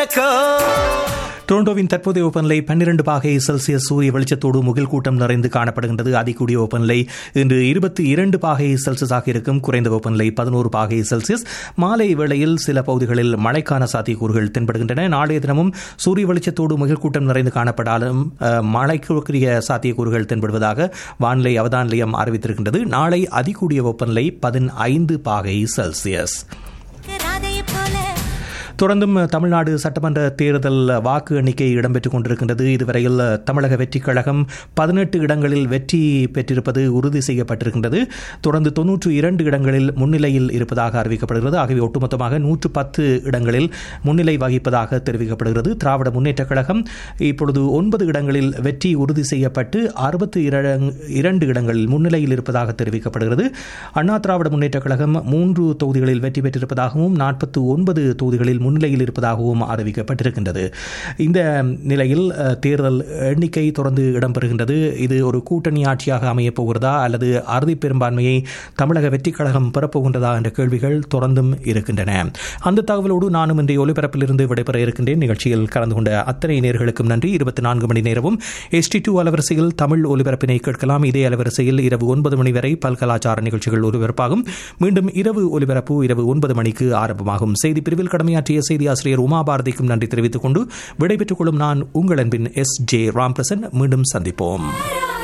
டொரண்டோவின் தற்போதைய வெப்பநிலை பன்னிரண்டு பாகை செல்சியஸ் சூரிய வெளிச்சத்தோடு முகில் கூட்டம் நிறைந்து காணப்படுகின்றது அதிகூடிய வெப்பநிலை இன்று இருபத்தி இரண்டு பாகை செல்சியஸாக இருக்கும் குறைந்த வெப்பநிலை பதினோரு பாகை செல்சியஸ் மாலை வேளையில் சில பகுதிகளில் மழைக்கான சாத்தியக்கூறுகள் தென்படுகின்றன நாளைய தினமும் சூரிய வெளிச்சத்தோடு முகில் கூட்டம் நிறைந்து காணப்படாலும் அஹ், மழைக்குரிய சாத்தியக்கூறுகள் தென்படுவதாக வானிலை அவதான நிலையம் அறிவித்திருக்கின்றது நாளை அதிகூடிய வெப்பநிலை பதினைந்து பாகை செல்சியஸ் ராதையை போல தொடர்ந்தும் தமிழ்நாடு சட்டமன்ற தேர்தல் வாக்கு எண்ணிக்கை இடம்பெற்றுக் கொண்டிருக்கின்றது இதுவரையில் தமிழக வெற்றிக் கழகம் பதினெட்டு இடங்களில் வெற்றி பெற்றிருப்பது உறுதி செய்யப்பட்டிருக்கின்றது தொடர்ந்து தொன்னூற்று இரண்டு இடங்களில் முன்னிலையில் இருப்பதாக அறிவிக்கப்படுகிறது ஆகவே ஒட்டுமொத்தமாக நூற்று பத்து இடங்களில் முன்னிலை வகிப்பதாக தெரிவிக்கப்படுகிறது திராவிட முன்னேற்றக் கழகம் இப்பொழுது ஒன்பது இடங்களில் வெற்றி உறுதி செய்யப்பட்டு அறுபத்தி இரண்டு இடங்களில் முன்னிலையில் இருப்பதாக தெரிவிக்கப்படுகிறது அண்ணா திராவிட முன்னேற்றக் கழகம் மூன்று தொகுதிகளில் வெற்றி பெற்றிருப்பதாகவும் நாற்பத்தி ஒன்பது தொகுதிகளில் முன்னிலையில் இருப்பதாகவும் அறிவிக்கப்பட்டிருக்கின்றது இந்த நிலையில் அஹ், தேர்தல் எண்ணிக்கை தொடர்ந்து இடம்பெறுகின்றது இது ஒரு கூட்டணி ஆட்சியாக அமையப் போகிறதா அல்லது அறுதி பெரும்பான்மையை தமிழக வெற்றிக் கழகம் பெறப்போகின்றதா என்ற கேள்விகள் தொடர்ந்தும் இருக்கின்றன அந்த தகவலோடு நானும் இன்றைய ஒலிபரப்பிலிருந்து விடைபெற இருக்கின்றேன் நிகழ்ச்சியில் கலந்து கொண்ட அத்தனை நேர்களுக்கும் நன்றி இருபத்தி நான்கு மணி நேரமும் எஸ்டி டூ அலவரிசையில் தமிழ் ஒலிபரப்பினை கேட்கலாம் இதே அலவரிசையில் இரவு ஒன்பது மணி வரை பல்கலாச்சார நிகழ்ச்சிகள் ஒலிபரப்பாகும் மீண்டும் இரவு ஒலிபரப்பு இரவு ஒன்பது மணிக்கு ஆரம்பமாகும் செய்தி பிரிவில் கடமையாற்றிய செய்தி ஆசிரியர் உமா பாரதிக்கும் நன்றி தெரிவித்துக் கொண்டு விடைபெற்றுக் கொள்ளும் நான் உங்கள் அன்பின் எஸ் ஜே ராம்பிரசன் மீண்டும் சந்திப்போம்